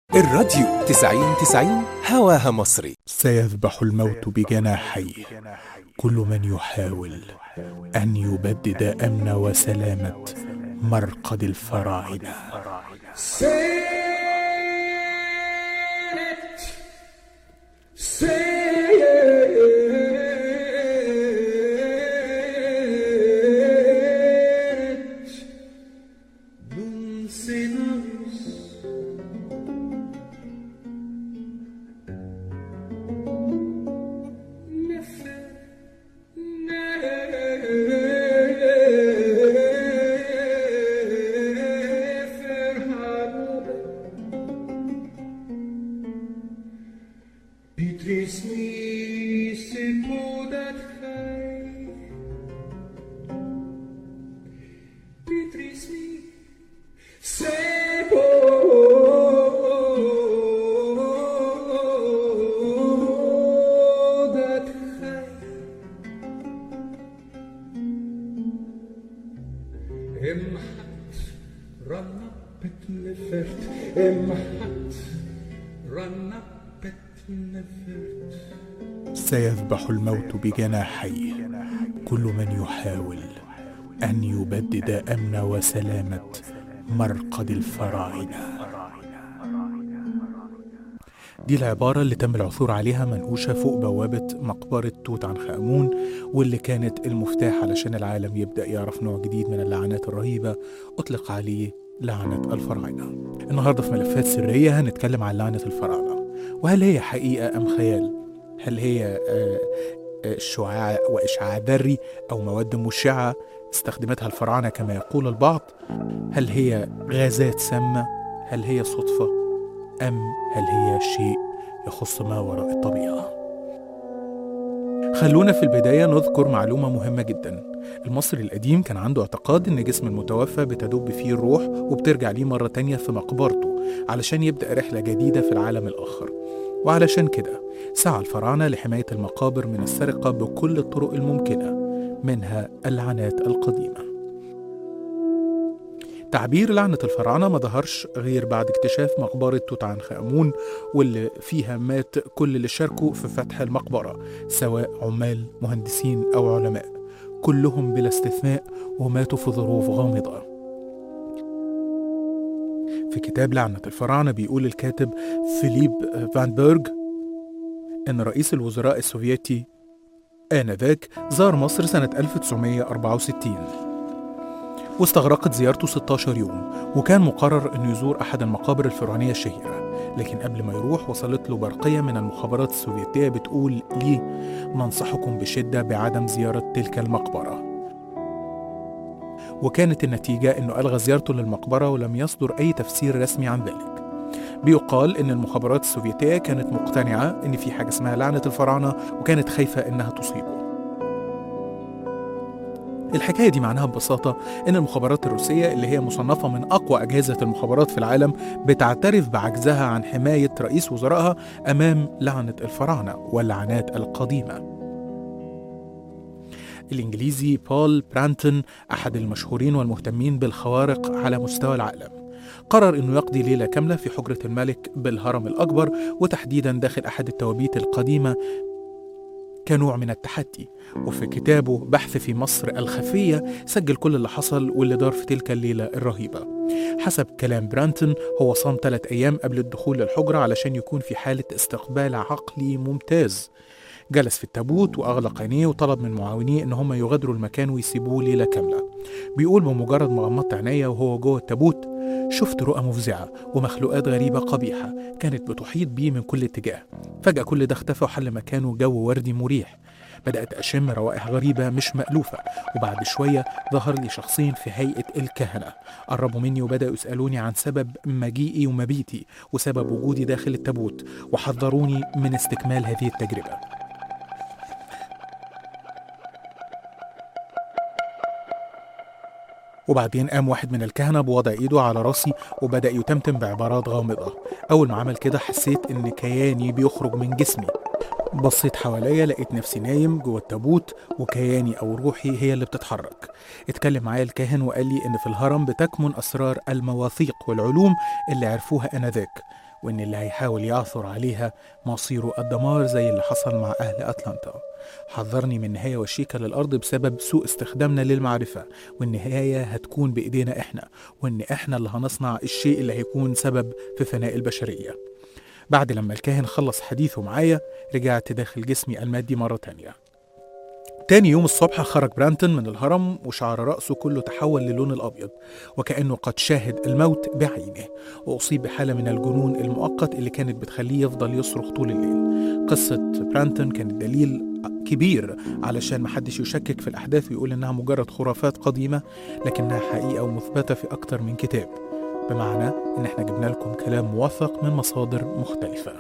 الراديو 90 90 هواها مصري سيذبح الموت بجناحيه كل من يحاول أن يبدد أمن وسلامة مرقد الفراعنة Beatrice mi se podat hai Beatrice mi se podat hai Emhat ranna betlefert Emhat ranna betlefert سيذبح الموت بجناحيه كل من يحاول أن يبدد أمن وسلامة مرقد الفراعنة دي العبارة اللي تم العثور عليها منقوشة فوق بوابة مقبرة توت عنخ آمون واللي كانت المفتاح علشان العالم يبدأ يعرف نوع جديد من اللعنات الرهيبة أطلق عليه لعنة الفراعنة النهاردة في ملفات سرية هنتكلم عن لعنة الفراعنة وهل هي حقيقة أم خيال؟ هل هي آه، آه، شعاع وإشعاع ذري أو مواد مشعة استخدمتها الفراعنة كما يقول البعض؟ هل هي غازات سامة؟ هل هي صدفة؟ أم هل هي شيء يخص ما وراء الطبيعة؟ خلونا في البداية نذكر معلومة مهمة جدا المصري القديم كان عنده اعتقاد ان جسم المتوفى بتدب فيه الروح وبترجع ليه مرة تانية في مقبرته علشان يبدأ رحلة جديدة في العالم الآخر وعلشان كده سعى الفراعنة لحماية المقابر من السرقة بكل الطرق الممكنة منها اللعنات القديمة تعبير لعنة الفراعنة ما ظهرش غير بعد اكتشاف مقبرة توت عنخ آمون واللي فيها مات كل اللي شاركوا في فتح المقبرة سواء عمال مهندسين أو علماء كلهم بلا استثناء وماتوا في ظروف غامضة في كتاب لعنة الفراعنة بيقول الكاتب فيليب فان بيرج إن رئيس الوزراء السوفيتي آنذاك زار مصر سنة 1964 واستغرقت زيارته 16 يوم وكان مقرر انه يزور احد المقابر الفرعونيه الشهيره لكن قبل ما يروح وصلت له برقيه من المخابرات السوفيتيه بتقول ليه ننصحكم بشده بعدم زياره تلك المقبره وكانت النتيجه انه الغى زيارته للمقبره ولم يصدر اي تفسير رسمي عن ذلك بيقال ان المخابرات السوفيتيه كانت مقتنعه ان في حاجه اسمها لعنه الفراعنه وكانت خايفه انها تصيبه الحكاية دي معناها ببساطة إن المخابرات الروسية اللي هي مصنفة من أقوى أجهزة المخابرات في العالم بتعترف بعجزها عن حماية رئيس وزرائها أمام لعنة الفراعنة واللعنات القديمة. الإنجليزي بول برانتون أحد المشهورين والمهتمين بالخوارق على مستوى العالم قرر أنه يقضي ليلة كاملة في حجرة الملك بالهرم الأكبر وتحديدا داخل أحد التوابيت القديمة كنوع من التحدي وفي كتابه بحث في مصر الخفية سجل كل اللي حصل واللي دار في تلك الليلة الرهيبة حسب كلام برانتون هو صام ثلاث أيام قبل الدخول للحجرة علشان يكون في حالة استقبال عقلي ممتاز جلس في التابوت وأغلق عينيه وطلب من معاونيه إن هم يغادروا المكان ويسيبوه ليلة كاملة بيقول بمجرد ما غمضت عينيا وهو جوه التابوت شفت رؤى مفزعة ومخلوقات غريبة قبيحة كانت بتحيط بيه من كل اتجاه فجأة كل ده اختفى وحل مكانه جو وردي مريح بدأت أشم روائح غريبة مش مألوفة وبعد شوية ظهر لي شخصين في هيئة الكهنة قربوا مني وبدأوا يسألوني عن سبب مجيئي ومبيتي وسبب وجودي داخل التابوت وحذروني من استكمال هذه التجربة وبعدين قام واحد من الكهنة بوضع ايده على راسي وبدأ يتمتم بعبارات غامضة أول ما عمل كده حسيت إن كياني بيخرج من جسمي بصيت حواليا لقيت نفسي نايم جوه التابوت وكياني أو روحي هي اللي بتتحرك اتكلم معايا الكاهن وقال لي إن في الهرم بتكمن أسرار المواثيق والعلوم اللي عرفوها آنذاك وإن اللي هيحاول يعثر عليها مصيره الدمار زي اللي حصل مع أهل أتلانتا حذرني من نهاية وشيكة للأرض بسبب سوء استخدامنا للمعرفة والنهاية هتكون بإيدينا إحنا وإن إحنا اللي هنصنع الشيء اللي هيكون سبب في فناء البشرية بعد لما الكاهن خلص حديثه معايا رجعت داخل جسمي المادي مرة تانية تاني يوم الصبح خرج برانتون من الهرم وشعر رأسه كله تحول للون الأبيض وكأنه قد شاهد الموت بعينه وأصيب بحالة من الجنون المؤقت اللي كانت بتخليه يفضل يصرخ طول الليل قصة برانتون كانت دليل كبير علشان محدش يشكك في الأحداث ويقول إنها مجرد خرافات قديمة لكنها حقيقة ومثبتة في أكتر من كتاب بمعنى إن إحنا جبنا لكم كلام موثق من مصادر مختلفة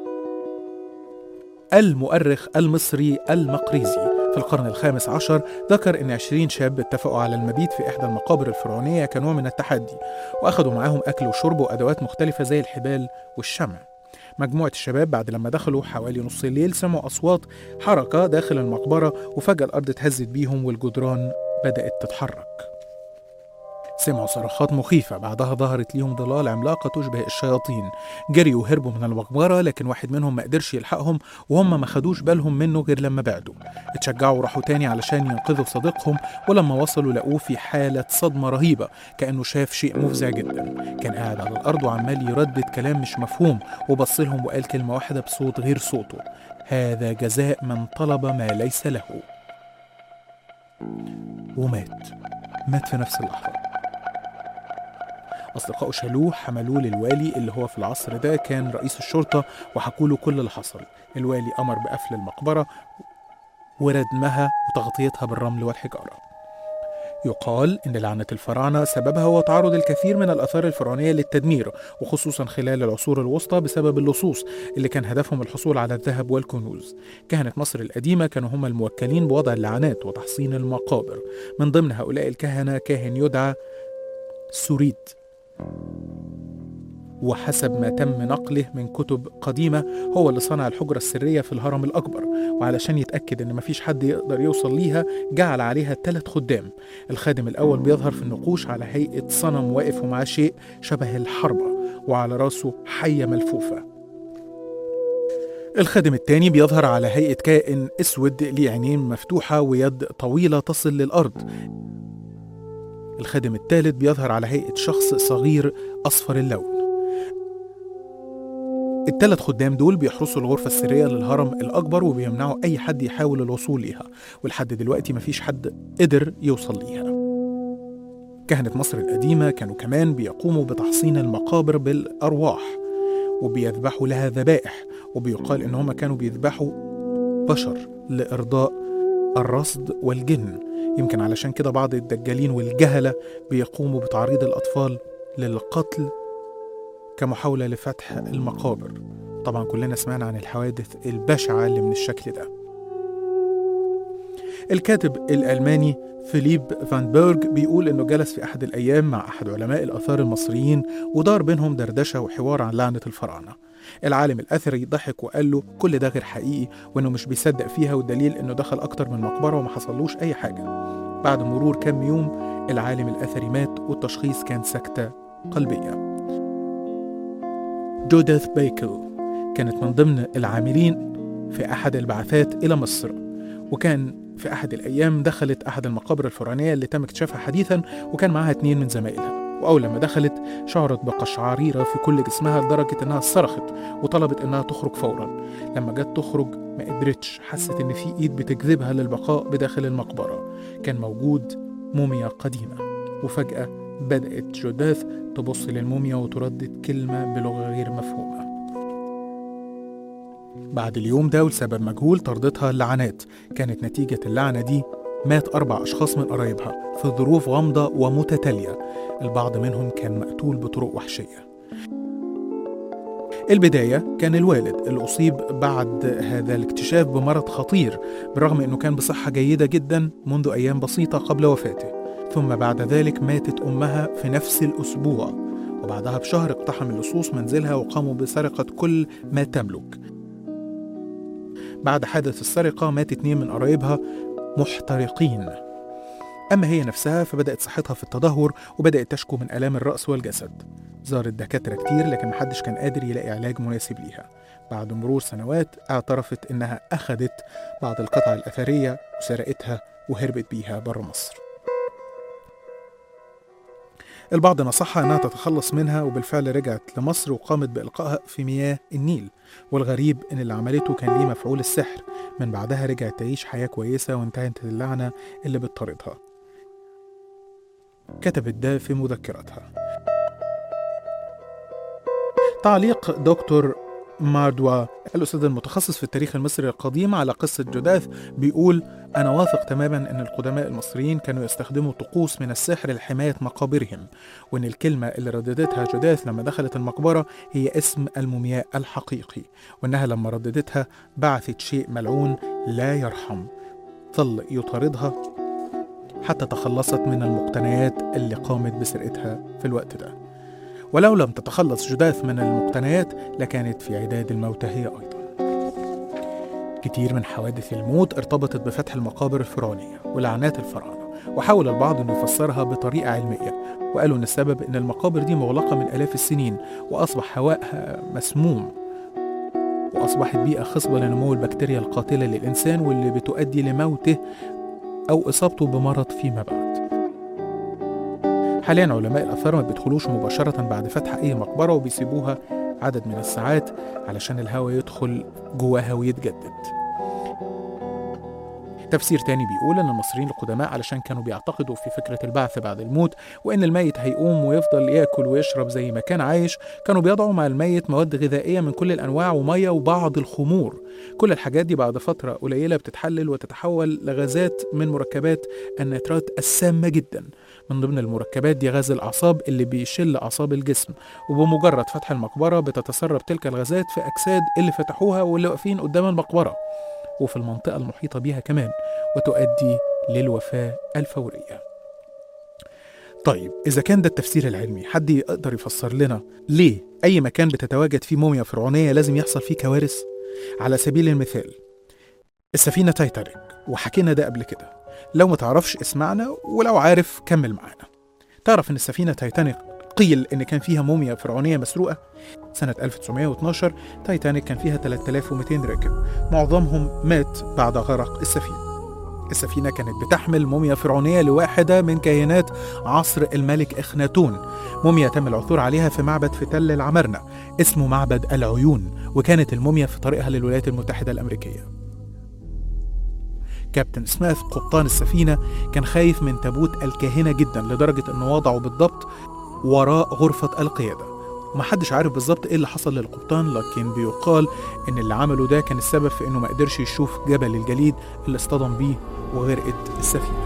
المؤرخ المصري المقريزي في القرن الخامس عشر ذكر أن عشرين شاب اتفقوا على المبيت في إحدى المقابر الفرعونية كنوع من التحدي وأخذوا معاهم أكل وشرب وأدوات مختلفة زي الحبال والشمع مجموعة الشباب بعد لما دخلوا حوالي نص الليل سمعوا أصوات حركة داخل المقبرة وفجأة الأرض اتهزت بيهم والجدران بدأت تتحرك سمعوا صرخات مخيفة بعدها ظهرت ليهم ظلال عملاقة تشبه الشياطين جريوا وهربوا من المقبرة لكن واحد منهم ما قدرش يلحقهم وهم ما خدوش بالهم منه غير لما بعدوا اتشجعوا وراحوا تاني علشان ينقذوا صديقهم ولما وصلوا لقوه في حالة صدمة رهيبة كأنه شاف شيء مفزع جدا كان قاعد على الأرض وعمال يردد كلام مش مفهوم وبص لهم وقال كلمة واحدة بصوت غير صوته هذا جزاء من طلب ما ليس له ومات مات في نفس اللحظة أصدقائه شالوه حملوه للوالي اللي هو في العصر ده كان رئيس الشرطة وحكوا له كل اللي حصل الوالي أمر بقفل المقبرة وردمها وتغطيتها بالرمل والحجارة يقال إن لعنة الفراعنة سببها هو تعرض الكثير من الآثار الفرعونية للتدمير وخصوصا خلال العصور الوسطى بسبب اللصوص اللي كان هدفهم الحصول على الذهب والكنوز كهنة مصر القديمة كانوا هم الموكلين بوضع اللعنات وتحصين المقابر من ضمن هؤلاء الكهنة كاهن يدعى سوريد وحسب ما تم نقله من كتب قديمة هو اللي صنع الحجرة السرية في الهرم الأكبر وعلشان يتأكد إن مفيش حد يقدر يوصل ليها جعل عليها ثلاث خدام الخادم الأول بيظهر في النقوش على هيئة صنم واقف ومعاه شيء شبه الحربة وعلى راسه حية ملفوفة الخادم التاني بيظهر على هيئة كائن أسود ليه عينين مفتوحة ويد طويلة تصل للأرض الخادم الثالث بيظهر على هيئة شخص صغير أصفر اللون الثلاث خدام دول بيحرسوا الغرفة السرية للهرم الأكبر وبيمنعوا أي حد يحاول الوصول ليها ولحد دلوقتي مفيش حد قدر يوصل ليها كهنة مصر القديمة كانوا كمان بيقوموا بتحصين المقابر بالأرواح وبيذبحوا لها ذبائح وبيقال إن هما كانوا بيذبحوا بشر لإرضاء الرصد والجن يمكن علشان كده بعض الدجالين والجهلة بيقوموا بتعريض الأطفال للقتل كمحاولة لفتح المقابر طبعا كلنا سمعنا عن الحوادث البشعة اللي من الشكل ده الكاتب الألماني فيليب فان بيرج بيقول إنه جلس في أحد الأيام مع أحد علماء الآثار المصريين ودار بينهم دردشة وحوار عن لعنة الفراعنة العالم الأثري ضحك وقال له كل ده غير حقيقي وإنه مش بيصدق فيها والدليل إنه دخل أكتر من مقبرة وما حصلوش أي حاجة بعد مرور كام يوم العالم الأثري مات والتشخيص كان سكتة قلبية جوديث بيكل كانت من ضمن العاملين في أحد البعثات إلى مصر وكان في أحد الأيام دخلت أحد المقابر الفرعونية اللي تم اكتشافها حديثا وكان معاها اتنين من زمايلها وأول لما دخلت شعرت بقشعريرة في كل جسمها لدرجة إنها صرخت وطلبت إنها تخرج فورا لما جت تخرج ما قدرتش حست إن في إيد بتجذبها للبقاء بداخل المقبرة كان موجود موميا قديمة وفجأة بدأت جوداث تبص للموميا وتردد كلمة بلغة غير مفهومة بعد اليوم ده ولسبب مجهول طردتها اللعنات كانت نتيجة اللعنة دي مات أربع أشخاص من قرايبها في ظروف غامضة ومتتالية البعض منهم كان مقتول بطرق وحشية البداية كان الوالد اللي أصيب بعد هذا الاكتشاف بمرض خطير بالرغم أنه كان بصحة جيدة جدا منذ أيام بسيطة قبل وفاته ثم بعد ذلك ماتت أمها في نفس الأسبوع وبعدها بشهر اقتحم اللصوص منزلها وقاموا بسرقة كل ما تملك بعد حادث السرقة مات اتنين من قرايبها محترقين أما هي نفسها فبدأت صحتها في التدهور وبدأت تشكو من آلام الرأس والجسد زارت دكاترة كتير لكن محدش كان قادر يلاقي علاج مناسب ليها بعد مرور سنوات اعترفت إنها أخدت بعض القطع الأثرية وسرقتها وهربت بيها بره مصر البعض نصحها انها تتخلص منها وبالفعل رجعت لمصر وقامت بالقائها في مياه النيل والغريب ان اللي عملته كان ليه مفعول السحر من بعدها رجعت تعيش حياه كويسه وانتهت اللعنه اللي بتطاردها كتبت ده في مذكراتها تعليق دكتور ماردوا الأستاذ المتخصص في التاريخ المصري القديم على قصة جداث بيقول أنا واثق تماما أن القدماء المصريين كانوا يستخدموا طقوس من السحر لحماية مقابرهم وأن الكلمة اللي رددتها جداث لما دخلت المقبرة هي اسم المومياء الحقيقي وأنها لما رددتها بعثت شيء ملعون لا يرحم ظل يطاردها حتى تخلصت من المقتنيات اللي قامت بسرقتها في الوقت ده ولو لم تتخلص جداث من المقتنيات لكانت في عداد الموتى هي أيضا كتير من حوادث الموت ارتبطت بفتح المقابر الفرعونية ولعنات الفراعنة وحاول البعض أنه يفسرها بطريقة علمية وقالوا أن السبب أن المقابر دي مغلقة من آلاف السنين وأصبح هواءها مسموم وأصبحت بيئة خصبة لنمو البكتيريا القاتلة للإنسان واللي بتؤدي لموته أو إصابته بمرض فيما بعد حاليا علماء الآثار ما بيدخلوش مباشرة بعد فتح أي مقبرة وبيسيبوها عدد من الساعات علشان الهواء يدخل جواها ويتجدد تفسير تاني بيقول ان المصريين القدماء علشان كانوا بيعتقدوا في فكره البعث بعد الموت وان الميت هيقوم ويفضل ياكل ويشرب زي ما كان عايش كانوا بيضعوا مع الميت مواد غذائيه من كل الانواع وميه وبعض الخمور كل الحاجات دي بعد فتره قليله بتتحلل وتتحول لغازات من مركبات النيترات السامه جدا من ضمن المركبات دي غاز الاعصاب اللي بيشل اعصاب الجسم وبمجرد فتح المقبره بتتسرب تلك الغازات في اجساد اللي فتحوها واللي واقفين قدام المقبره وفي المنطقة المحيطة بها كمان وتؤدي للوفاة الفورية طيب إذا كان ده التفسير العلمي حد يقدر يفسر لنا ليه أي مكان بتتواجد فيه موميا فرعونية لازم يحصل فيه كوارث على سبيل المثال السفينة تايتانيك وحكينا ده قبل كده لو ما تعرفش اسمعنا ولو عارف كمل معانا تعرف ان السفينة تايتانيك قيل ان كان فيها موميا فرعونية مسروقة سنة 1912 تايتانيك كان فيها 3200 راكب معظمهم مات بعد غرق السفينة السفينة كانت بتحمل موميا فرعونية لواحدة من كيانات عصر الملك إخناتون موميا تم العثور عليها في معبد في تل العمرنة اسمه معبد العيون وكانت الموميا في طريقها للولايات المتحدة الأمريكية كابتن سميث قبطان السفينة كان خايف من تابوت الكاهنة جدا لدرجة أنه وضعه بالضبط وراء غرفة القيادة ومحدش عارف بالظبط ايه اللي حصل للقبطان لكن بيقال ان اللي عمله ده كان السبب في انه ما قدرش يشوف جبل الجليد اللي اصطدم بيه وغرقت السفينة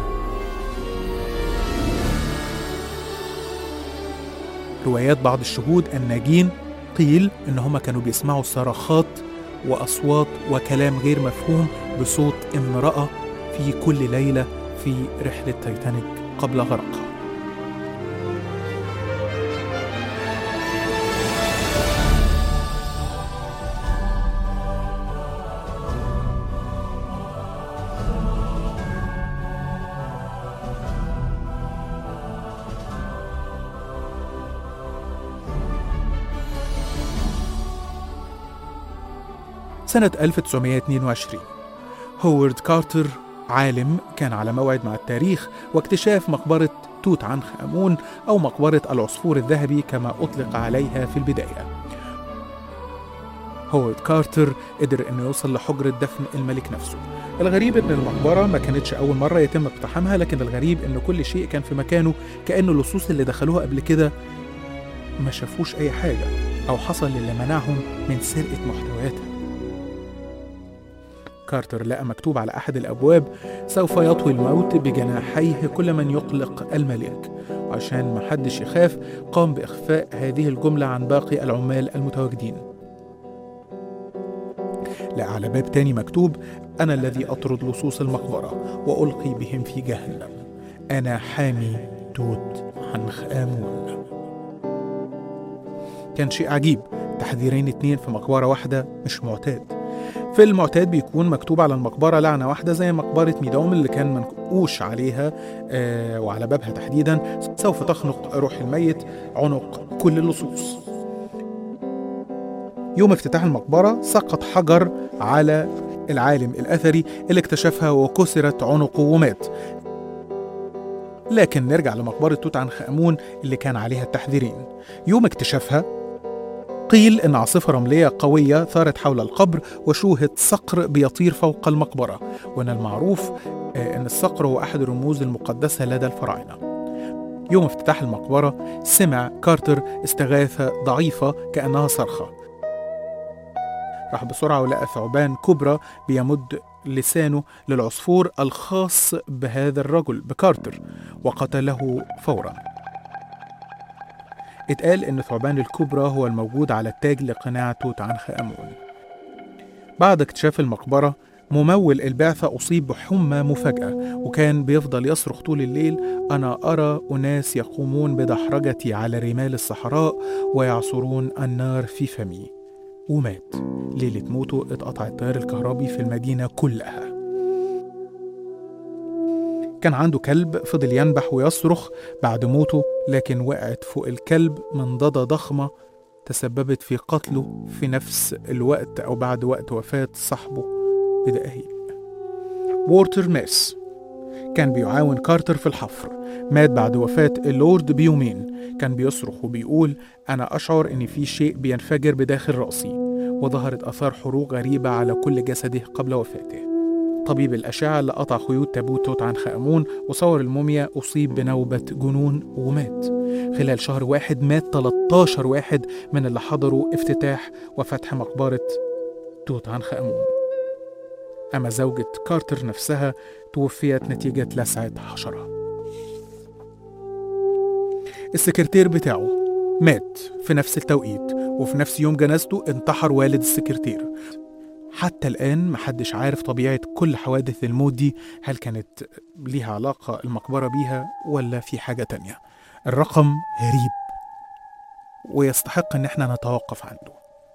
روايات بعض الشهود الناجين قيل ان هما كانوا بيسمعوا صرخات واصوات وكلام غير مفهوم بصوت امرأة في كل ليلة في رحلة تايتانيك قبل غرقها سنة 1922 هوارد كارتر عالم كان على موعد مع التاريخ واكتشاف مقبرة توت عنخ آمون أو مقبرة العصفور الذهبي كما أطلق عليها في البداية هوارد كارتر قدر انه يوصل لحجرة دفن الملك نفسه الغريب ان المقبرة ما كانتش اول مرة يتم اقتحامها لكن الغريب ان كل شيء كان في مكانه كأن اللصوص اللي دخلوها قبل كده ما شافوش اي حاجة او حصل اللي منعهم من سرقة محتوياتها كارتر لقى مكتوب على أحد الأبواب سوف يطوي الموت بجناحيه كل من يقلق الملك وعشان محدش يخاف قام بإخفاء هذه الجملة عن باقي العمال المتواجدين لقى على باب تاني مكتوب أنا الذي أطرد لصوص المقبرة وألقي بهم في جهنم أنا حامي توت عنخ آمون كان شيء عجيب تحذيرين اتنين في مقبرة واحدة مش معتاد في المعتاد بيكون مكتوب على المقبرة لعنة واحدة زي مقبرة ميدوم اللي كان منقوش عليها آه وعلى بابها تحديدا سوف تخنق روح الميت عنق كل اللصوص يوم افتتاح المقبرة سقط حجر على العالم الأثري اللي اكتشفها وكسرت عنقه ومات لكن نرجع لمقبرة توت عنخ آمون اللي كان عليها التحذيرين يوم اكتشافها قيل إن عاصفة رملية قوية ثارت حول القبر وشوهت صقر بيطير فوق المقبرة وإن المعروف آه، إن الصقر هو أحد الرموز المقدسة لدى الفراعنة يوم افتتاح المقبرة سمع كارتر استغاثة ضعيفة كأنها صرخة راح بسرعة ولقى ثعبان كبرى بيمد لسانه للعصفور الخاص بهذا الرجل بكارتر وقتله فورا اتقال ان ثعبان الكبرى هو الموجود على التاج لقناع توت عنخ امون بعد اكتشاف المقبرة ممول البعثة أصيب بحمى مفاجأة وكان بيفضل يصرخ طول الليل أنا أرى أناس يقومون بدحرجتي على رمال الصحراء ويعصرون النار في فمي ومات ليلة موته اتقطع التيار الكهربي في المدينة كلها كان عنده كلب فضل ينبح ويصرخ بعد موته لكن وقعت فوق الكلب منضدة ضخمة تسببت في قتله في نفس الوقت أو بعد وقت وفاة صاحبه بدقايق وورتر ميس كان بيعاون كارتر في الحفر مات بعد وفاة اللورد بيومين كان بيصرخ وبيقول أنا أشعر إن في شيء بينفجر بداخل رأسي وظهرت آثار حروق غريبة على كل جسده قبل وفاته طبيب الأشعة اللي قطع خيوط تابوت توت عنخ آمون وصور الموميا أصيب بنوبة جنون ومات خلال شهر واحد مات 13 واحد من اللي حضروا افتتاح وفتح مقبرة توت عنخ آمون أما زوجة كارتر نفسها توفيت نتيجة لسعة حشرة السكرتير بتاعه مات في نفس التوقيت وفي نفس يوم جنازته انتحر والد السكرتير حتى الآن محدش عارف طبيعة كل حوادث الموت دي هل كانت ليها علاقة المقبرة بيها ولا في حاجة تانية الرقم غريب ويستحق ان احنا نتوقف عنده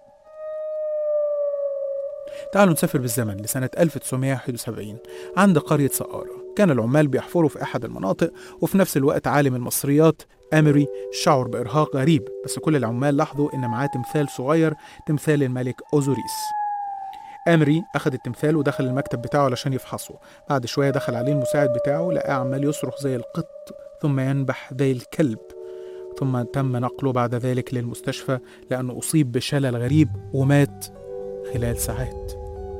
تعالوا نسافر بالزمن لسنة 1971 عند قرية سقارة كان العمال بيحفروا في أحد المناطق وفي نفس الوقت عالم المصريات أمري شعر بإرهاق غريب بس كل العمال لاحظوا إن معاه تمثال صغير تمثال الملك أوزوريس أمري أخذ التمثال ودخل المكتب بتاعه علشان يفحصه بعد شوية دخل عليه المساعد بتاعه لقاه عمال يصرخ زي القط ثم ينبح زي الكلب ثم تم نقله بعد ذلك للمستشفى لأنه أصيب بشلل غريب ومات خلال ساعات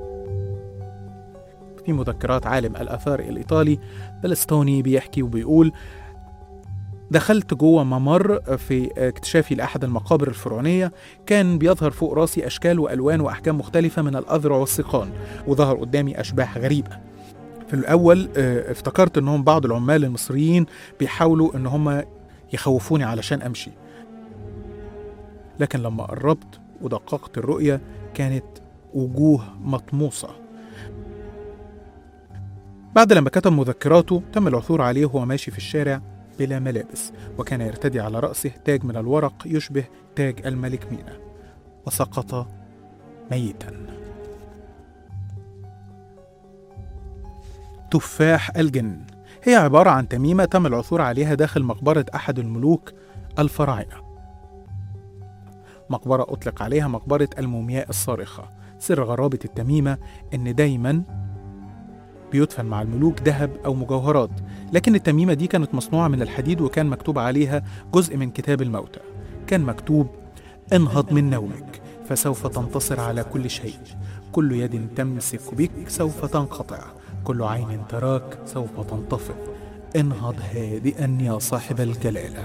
في مذكرات عالم الآثار الإيطالي بلستوني بيحكي وبيقول دخلت جوه ممر في اكتشافي لأحد المقابر الفرعونية كان بيظهر فوق راسي أشكال وألوان وأحجام مختلفة من الأذرع والسيقان وظهر قدامي أشباح غريبة في الأول اه، افتكرت إنهم بعض العمال المصريين بيحاولوا إن هم يخوفوني علشان أمشي لكن لما قربت ودققت الرؤية كانت وجوه مطموسة بعد لما كتب مذكراته تم العثور عليه وهو ماشي في الشارع بلا ملابس وكان يرتدي على رأسه تاج من الورق يشبه تاج الملك مينا وسقط ميتا تفاح الجن هي عبارة عن تميمة تم العثور عليها داخل مقبرة أحد الملوك الفراعنة مقبرة أطلق عليها مقبرة المومياء الصارخة سر غرابة التميمة إن دايما بيدفن مع الملوك ذهب أو مجوهرات لكن التميمة دي كانت مصنوعة من الحديد وكان مكتوب عليها جزء من كتاب الموتى كان مكتوب انهض من نومك فسوف تنتصر على كل شيء كل يد تمسك بك سوف تنقطع كل عين تراك سوف تنطفئ انهض هادئا يا صاحب الجلاله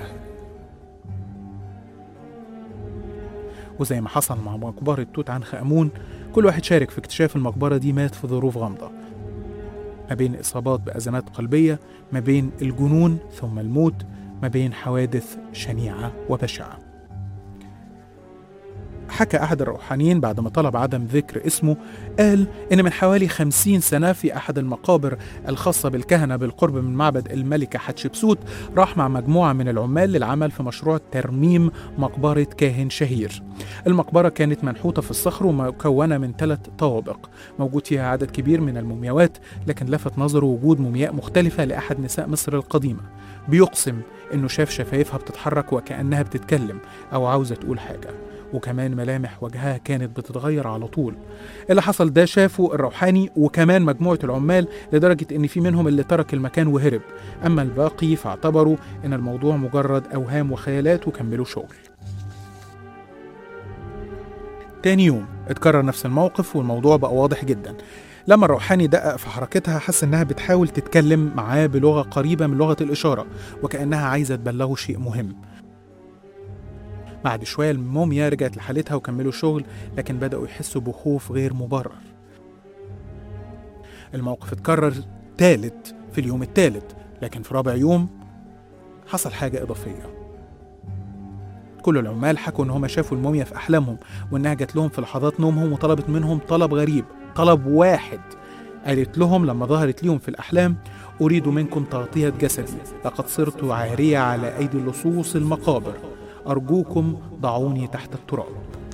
وزي ما حصل مع مقبرة توت عنخ آمون كل واحد شارك في اكتشاف المقبرة دي مات في ظروف غامضة ما بين إصابات بأزمات قلبية ما بين الجنون ثم الموت ما بين حوادث شنيعة وبشعة حكى أحد الروحانيين بعد ما طلب عدم ذكر اسمه قال إن من حوالي خمسين سنة في أحد المقابر الخاصة بالكهنة بالقرب من معبد الملكة حتشبسوت راح مع مجموعة من العمال للعمل في مشروع ترميم مقبرة كاهن شهير المقبرة كانت منحوتة في الصخر ومكونة من ثلاث طوابق موجود فيها عدد كبير من المومياوات لكن لفت نظره وجود مومياء مختلفة لأحد نساء مصر القديمة بيقسم إنه شاف شفايفها بتتحرك وكأنها بتتكلم أو عاوزة تقول حاجة وكمان ملامح وجهها كانت بتتغير على طول اللي حصل ده شافه الروحاني وكمان مجموعة العمال لدرجة إن في منهم اللي ترك المكان وهرب أما الباقي فاعتبروا إن الموضوع مجرد أوهام وخيالات وكملوا شغل تاني يوم اتكرر نفس الموقف والموضوع بقى واضح جدا لما الروحاني دقق في حركتها حس انها بتحاول تتكلم معاه بلغه قريبه من لغه الاشاره وكانها عايزه تبلغه شيء مهم بعد شويه الموميا رجعت لحالتها وكملوا شغل لكن بداوا يحسوا بخوف غير مبرر الموقف اتكرر تالت في اليوم التالت لكن في رابع يوم حصل حاجه اضافيه كل العمال حكوا ان هم شافوا الموميا في احلامهم وانها جات لهم في لحظات نومهم وطلبت منهم طلب غريب طلب واحد قالت لهم لما ظهرت ليهم في الأحلام أريد منكم تغطية جسدي لقد صرت عارية على أيدي لصوص المقابر أرجوكم ضعوني تحت التراب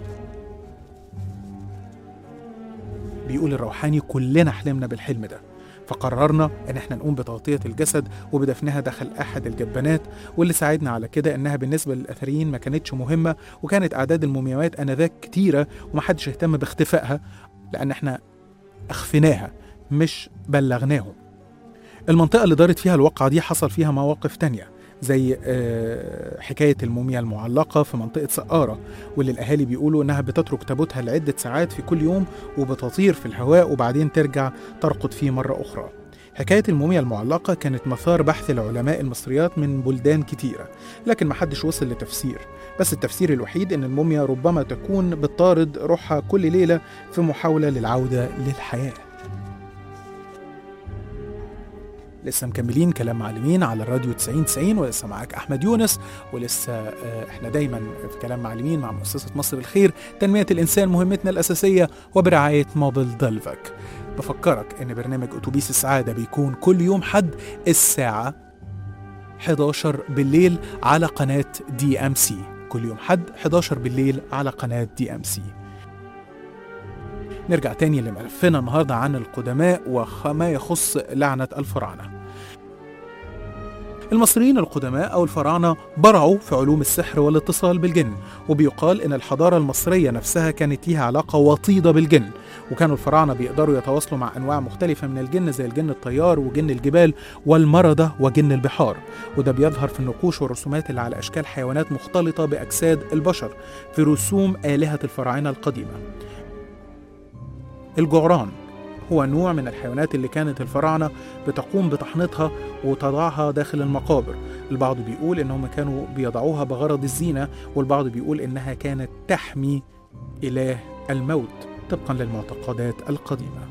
بيقول الروحاني كلنا حلمنا بالحلم ده فقررنا ان احنا نقوم بتغطية الجسد وبدفنها داخل احد الجبانات واللي ساعدنا على كده انها بالنسبة للاثريين ما كانتش مهمة وكانت اعداد المومياوات انذاك كتيرة ومحدش اهتم باختفائها لان احنا اخفيناها مش بلغناهم المنطقة اللي دارت فيها الواقعة دي حصل فيها مواقف تانية زي آه، حكاية الموميا المعلقة في منطقة سقارة واللي الأهالي بيقولوا إنها بتترك تابوتها لعدة ساعات في كل يوم وبتطير في الهواء وبعدين ترجع ترقد فيه مرة أخرى حكاية الموميا المعلقة كانت مثار بحث العلماء المصريات من بلدان كتيرة لكن محدش وصل لتفسير بس التفسير الوحيد إن الموميا ربما تكون بتطارد روحها كل ليلة في محاولة للعودة للحياة لسه مكملين كلام معلمين على الراديو 90 90 ولسه معاك احمد يونس ولسه آه، احنا دايما في كلام معلمين مع مؤسسه مصر الخير تنميه الانسان مهمتنا الاساسيه وبرعايه موبل دلفك بفكرك ان برنامج اتوبيس السعاده بيكون كل يوم حد الساعه 11 بالليل على قناه دي ام سي كل يوم حد 11 بالليل على قناه دي ام سي نرجع تاني لملفنا النهارده عن القدماء وما يخص لعنة الفراعنة. المصريين القدماء أو الفراعنة برعوا في علوم السحر والاتصال بالجن وبيقال إن الحضارة المصرية نفسها كانت ليها علاقة وطيدة بالجن وكانوا الفراعنة بيقدروا يتواصلوا مع أنواع مختلفة من الجن زي الجن الطيار وجن الجبال والمردة وجن البحار وده بيظهر في النقوش والرسومات اللي على أشكال حيوانات مختلطة بأجساد البشر في رسوم آلهة الفراعنة القديمة الجعران هو نوع من الحيوانات اللي كانت الفراعنة بتقوم بتحنيطها وتضعها داخل المقابر البعض بيقول إنهم كانوا بيضعوها بغرض الزينة والبعض بيقول إنها كانت تحمي إله الموت طبقا للمعتقدات القديمة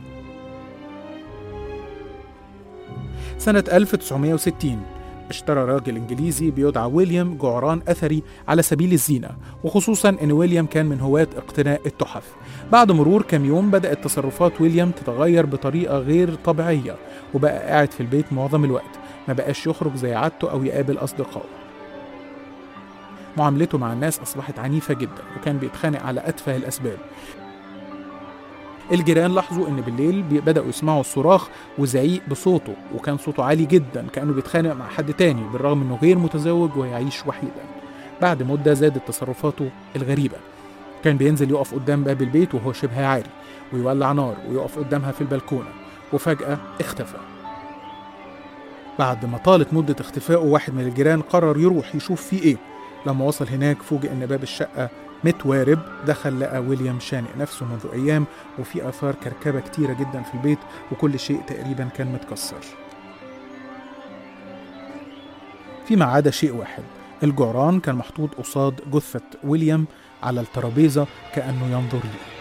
سنة 1960 اشترى راجل انجليزي بيدعى ويليام جعران اثري على سبيل الزينه وخصوصا ان ويليام كان من هواة اقتناء التحف بعد مرور كام يوم بدات تصرفات ويليام تتغير بطريقه غير طبيعيه وبقى قاعد في البيت معظم الوقت ما بقاش يخرج زي عادته او يقابل اصدقائه معاملته مع الناس اصبحت عنيفه جدا وكان بيتخانق على اتفه الاسباب الجيران لاحظوا ان بالليل بي- بداوا يسمعوا الصراخ وزعيق بصوته وكان صوته عالي جدا كانه بيتخانق مع حد تاني بالرغم انه غير متزوج ويعيش وحيدا بعد مده زادت تصرفاته الغريبه كان بينزل يقف قدام باب البيت وهو شبه عاري ويولع نار ويقف قدامها في البلكونه وفجاه اختفى بعد ما طالت مدة اختفائه واحد من الجيران قرر يروح يشوف فيه ايه لما وصل هناك فوجئ ان باب الشقة متوارب دخل لقى ويليام شانق نفسه منذ ايام وفي اثار كركبة كتيرة جدا في البيت وكل شيء تقريبا كان متكسر فيما عدا شيء واحد الجعران كان محطوط قصاد جثة ويليام على الترابيزة كأنه ينظر ليه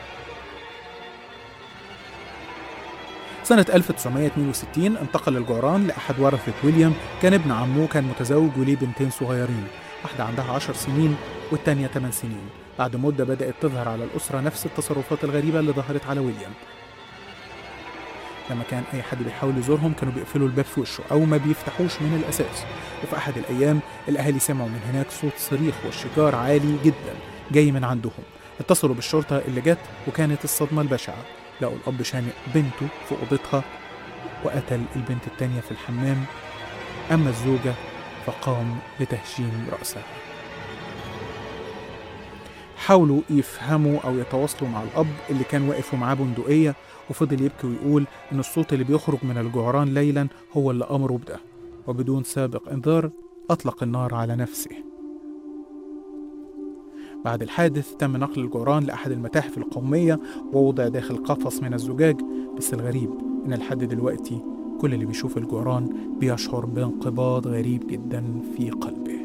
سنة 1962 انتقل الجعران لأحد ورثة ويليام كان ابن عمه كان متزوج وليه بنتين صغيرين واحدة عندها 10 سنين والتانية 8 سنين بعد مدة بدأت تظهر على الأسرة نفس التصرفات الغريبة اللي ظهرت على ويليام لما كان أي حد بيحاول يزورهم كانوا بيقفلوا الباب في وشه أو ما بيفتحوش من الأساس وفي أحد الأيام الأهالي سمعوا من هناك صوت صريخ والشجار عالي جدا جاي من عندهم اتصلوا بالشرطة اللي جت وكانت الصدمة البشعة لقوا الأب شانق بنته في أوضتها وقتل البنت التانية في الحمام أما الزوجة فقام بتهشيم رأسها حاولوا يفهموا أو يتواصلوا مع الأب اللي كان واقف ومعاه بندقية وفضل يبكي ويقول إن الصوت اللي بيخرج من الجعران ليلا هو اللي أمره بده وبدون سابق إنذار أطلق النار على نفسه بعد الحادث تم نقل الجعران لأحد المتاحف القومية ووضع داخل قفص من الزجاج بس الغريب إن لحد دلوقتي كل اللي بيشوف الجعران بيشعر بانقباض غريب جدا في قلبه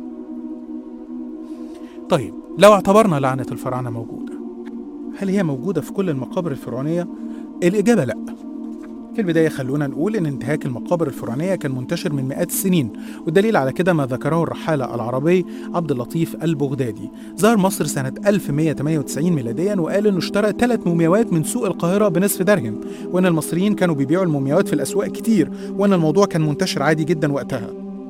طيب لو اعتبرنا لعنة الفراعنة موجودة هل هي موجودة في كل المقابر الفرعونية؟ الإجابة لأ في البداية خلونا نقول إن انتهاك المقابر الفرعونية كان منتشر من مئات السنين والدليل على كده ما ذكره الرحالة العربي عبد اللطيف البغدادي زار مصر سنة 1198 ميلاديا وقال إنه اشترى ثلاث مومياوات من سوق القاهرة بنصف درهم وإن المصريين كانوا بيبيعوا المومياوات في الأسواق كتير وإن الموضوع كان منتشر عادي جدا وقتها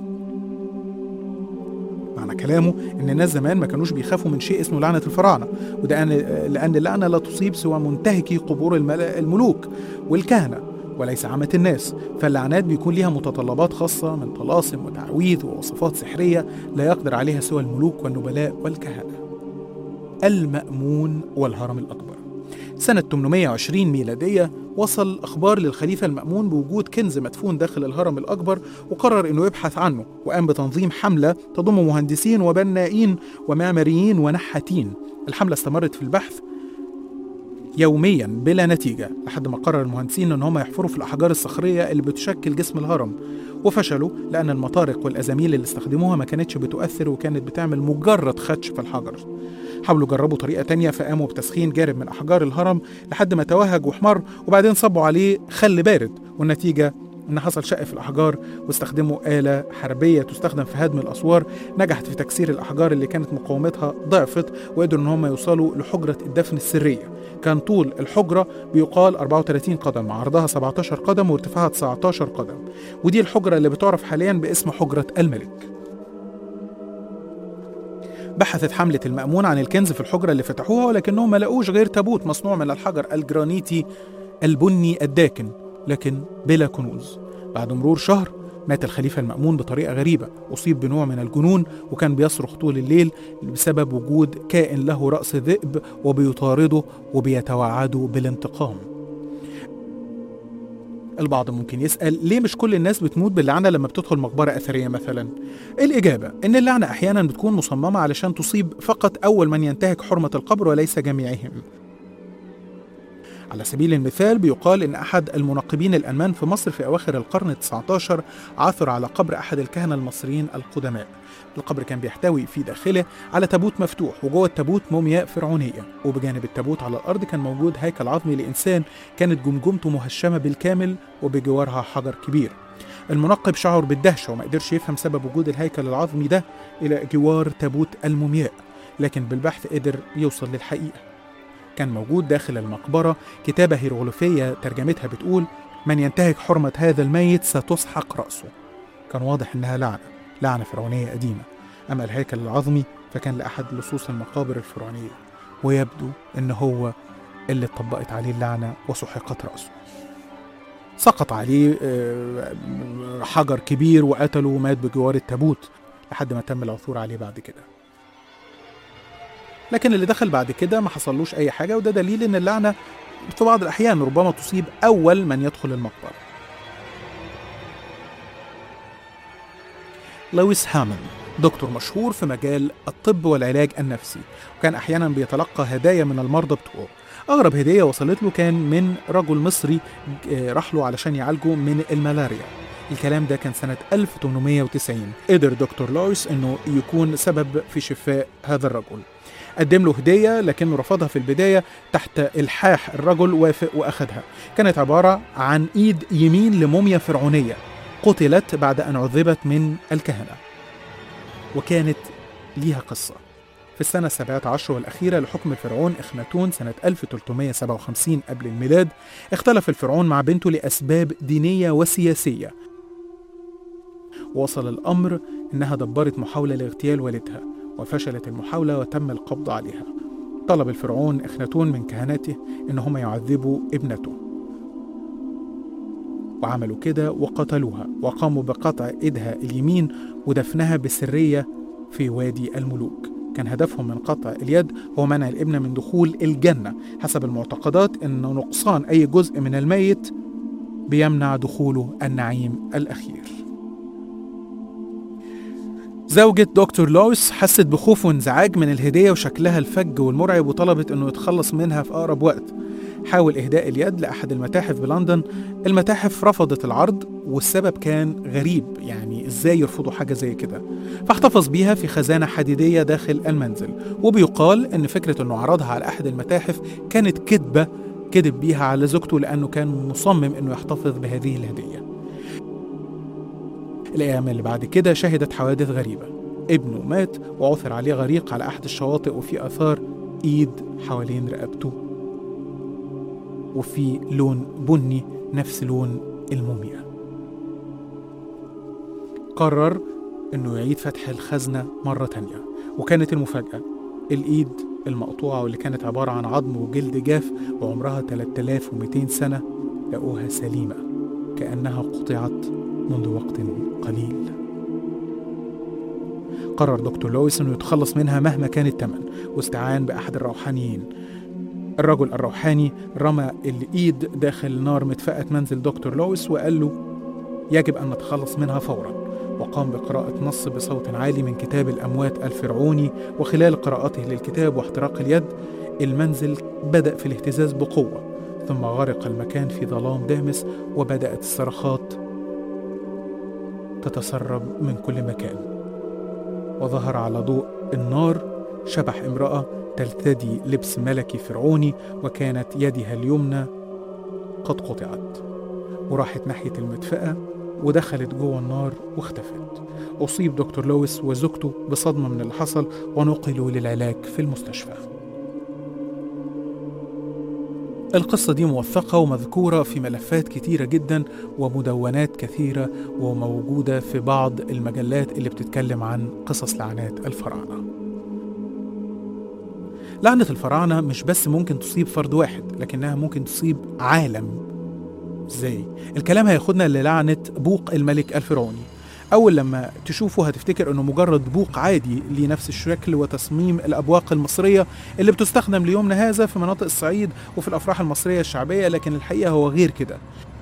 معنى كلامه ان الناس زمان ما كانوش بيخافوا من شيء اسمه لعنه الفراعنه وده أن- لان اللعنه لا تصيب سوى منتهكي قبور المل- الملوك والكهنه وليس عامة الناس فاللعنات بيكون ليها متطلبات خاصة من طلاسم وتعويذ ووصفات سحرية لا يقدر عليها سوى الملوك والنبلاء والكهنة المأمون والهرم الأكبر سنة 820 ميلادية وصل أخبار للخليفة المأمون بوجود كنز مدفون داخل الهرم الأكبر وقرر أنه يبحث عنه وقام بتنظيم حملة تضم مهندسين وبنائين ومعماريين ونحاتين الحملة استمرت في البحث يوميا بلا نتيجة لحد ما قرر المهندسين ان هم يحفروا في الأحجار الصخرية اللي بتشكل جسم الهرم وفشلوا لأن المطارق والأزاميل اللي استخدموها ما كانتش بتؤثر وكانت بتعمل مجرد خدش في الحجر حاولوا جربوا طريقة تانية فقاموا بتسخين جارب من أحجار الهرم لحد ما توهج واحمر وبعدين صبوا عليه خل بارد والنتيجة إن حصل شق في الأحجار واستخدموا آلة حربية تستخدم في هدم الأسوار نجحت في تكسير الأحجار اللي كانت مقاومتها ضعفت وقدروا إن هم يوصلوا لحجرة الدفن السرية كان طول الحجرة بيقال 34 قدم عرضها 17 قدم وارتفاعها 19 قدم ودي الحجرة اللي بتعرف حاليا باسم حجرة الملك بحثت حملة المأمون عن الكنز في الحجرة اللي فتحوها ولكنهم ما لقوش غير تابوت مصنوع من الحجر الجرانيتي البني الداكن لكن بلا كنوز بعد مرور شهر مات الخليفة المأمون بطريقة غريبة أصيب بنوع من الجنون وكان بيصرخ طول الليل بسبب وجود كائن له رأس ذئب وبيطارده وبيتوعده بالانتقام البعض ممكن يسأل ليه مش كل الناس بتموت باللعنة لما بتدخل مقبرة أثرية مثلا؟ الإجابة إن اللعنة أحيانا بتكون مصممة علشان تصيب فقط أول من ينتهك حرمة القبر وليس جميعهم على سبيل المثال بيقال إن أحد المنقبين الألمان في مصر في أواخر القرن التسعة عثر على قبر أحد الكهنة المصريين القدماء القبر كان بيحتوي في داخله على تابوت مفتوح وجوه التابوت مومياء فرعونية وبجانب التابوت على الأرض كان موجود هيكل عظمي لإنسان كانت جمجمته مهشمة بالكامل وبجوارها حجر كبير المنقب شعر بالدهشة وما قدرش يفهم سبب وجود الهيكل العظمي ده إلى جوار تابوت المومياء لكن بالبحث قدر يوصل للحقيقة كان موجود داخل المقبرة كتابة هيروغليفية ترجمتها بتقول من ينتهك حرمة هذا الميت ستسحق رأسه كان واضح إنها لعنة لعنة فرعونية قديمة أما الهيكل العظمي فكان لأحد لصوص المقابر الفرعونية ويبدو إن هو اللي اتطبقت عليه اللعنة وسحقت رأسه سقط عليه آه، حجر كبير وقتله ومات بجوار التابوت لحد ما تم العثور عليه بعد كده لكن اللي دخل بعد كده ما حصلوش أي حاجة وده دليل إن اللعنة في بعض الأحيان ربما تصيب أول من يدخل المقبرة لويس هامن دكتور مشهور في مجال الطب والعلاج النفسي وكان أحيانا بيتلقى هدايا من المرضى بتوعه أغرب هدية وصلت له كان من رجل مصري آه، راح له علشان يعالجه من الملاريا الكلام ده كان سنة 1890 قدر دكتور لويس انه يكون سبب في شفاء هذا الرجل قدم له هدية لكنه رفضها في البداية تحت إلحاح الرجل وافق وأخدها كانت عبارة عن إيد يمين لموميا فرعونية قتلت بعد أن عذبت من الكهنة وكانت ليها قصة في في السنة السابعة عشر والأخيرة لحكم الفرعون إخناتون سنة 1357 قبل الميلاد اختلف الفرعون مع بنته لأسباب دينية وسياسية وصل الأمر إنها دبرت محاولة لاغتيال والدها وفشلت المحاولة وتم القبض عليها طلب الفرعون إخناتون من كهنته إن هم يعذبوا ابنته وعملوا كده وقتلوها وقاموا بقطع إيدها اليمين ودفنها بسرية في وادي الملوك كان هدفهم من قطع اليد هو منع الابن من دخول الجنة حسب المعتقدات أن نقصان أي جزء من الميت بيمنع دخوله النعيم الأخير زوجة دكتور لويس حست بخوف وانزعاج من الهدية وشكلها الفج والمرعب وطلبت انه يتخلص منها في اقرب وقت حاول اهداء اليد لاحد المتاحف بلندن المتاحف رفضت العرض والسبب كان غريب يعني ازاي يرفضوا حاجة زي كده فاحتفظ بيها في خزانة حديدية داخل المنزل وبيقال ان فكرة انه عرضها على احد المتاحف كانت كذبة كذب بيها على زوجته لانه كان مصمم انه يحتفظ بهذه الهديه الأيام اللي بعد كده شهدت حوادث غريبة ابنه مات وعثر عليه غريق على أحد الشواطئ وفي آثار إيد حوالين رقبته وفي لون بني نفس لون الموميا قرر إنه يعيد فتح الخزنة مرة تانية وكانت المفاجأة الإيد المقطوعة واللي كانت عبارة عن عظم وجلد جاف وعمرها 3200 سنة لقوها سليمة كأنها قطعت منذ وقت قليل قرر دكتور لويس انه يتخلص منها مهما كان الثمن واستعان باحد الروحانيين الرجل الروحاني رمى الايد داخل نار مدفأة منزل دكتور لويس وقال له يجب ان نتخلص منها فورا وقام بقراءة نص بصوت عالي من كتاب الأموات الفرعوني وخلال قراءته للكتاب واحتراق اليد المنزل بدأ في الاهتزاز بقوة ثم غرق المكان في ظلام دامس وبدأت الصرخات تتسرب من كل مكان وظهر على ضوء النار شبح امرأة ترتدي لبس ملكي فرعوني وكانت يدها اليمنى قد قطعت وراحت ناحية المدفأة ودخلت جوه النار واختفت أصيب دكتور لويس وزوجته بصدمة من اللي حصل ونقلوا للعلاج في المستشفى القصة دي موثقة ومذكورة في ملفات كتيرة جدا ومدونات كثيرة وموجودة في بعض المجلات اللي بتتكلم عن قصص لعنات الفراعنة لعنة الفراعنة مش بس ممكن تصيب فرد واحد لكنها ممكن تصيب عالم ازاي؟ الكلام هياخدنا للعنة بوق الملك الفرعوني أول لما تشوفه هتفتكر إنه مجرد بوق عادي ليه نفس الشكل وتصميم الأبواق المصرية اللي بتستخدم ليومنا هذا في مناطق الصعيد وفي الأفراح المصرية الشعبية لكن الحقيقة هو غير كده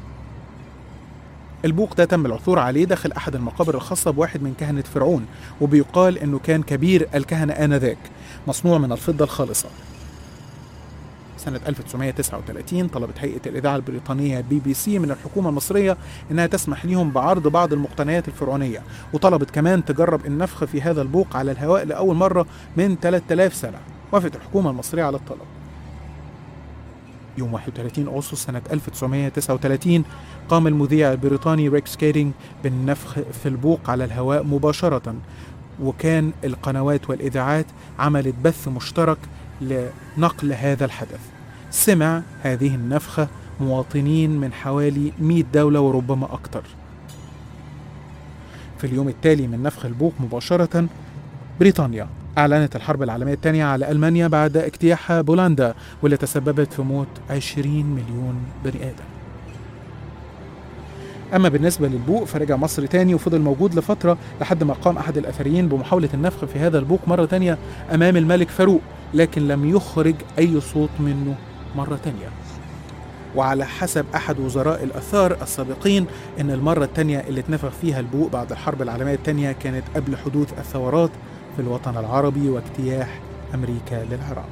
البوق ده تم العثور عليه داخل أحد المقابر الخاصة بواحد من كهنة فرعون وبيقال إنه كان كبير الكهنة آنذاك مصنوع من الفضة الخالصة سنة 1939 طلبت هيئة الإذاعة البريطانية بي بي سي من الحكومة المصرية إنها تسمح لهم بعرض بعض المقتنيات الفرعونية وطلبت كمان تجرب النفخ في هذا البوق على الهواء لأول مرة من 3000 سنة وافقت الحكومة المصرية على الطلب يوم 31 أغسطس سنة 1939 قام المذيع البريطاني ريك سكيرينج بالنفخ في البوق على الهواء مباشرة وكان القنوات والإذاعات عملت بث مشترك لنقل هذا الحدث سمع هذه النفخة مواطنين من حوالي 100 دولة وربما أكثر في اليوم التالي من نفخ البوق مباشرة بريطانيا أعلنت الحرب العالمية الثانية على ألمانيا بعد اجتياحها بولندا واللي تسببت في موت 20 مليون بني آدم أما بالنسبة للبوق فرجع مصر تاني وفضل موجود لفترة لحد ما قام أحد الأثريين بمحاولة النفخ في هذا البوق مرة تانية أمام الملك فاروق لكن لم يخرج أي صوت منه مرة تانية وعلى حسب أحد وزراء الآثار السابقين إن المرة التانية اللي اتنفخ فيها البوق بعد الحرب العالمية التانية كانت قبل حدوث الثورات في الوطن العربي واجتياح أمريكا للعراق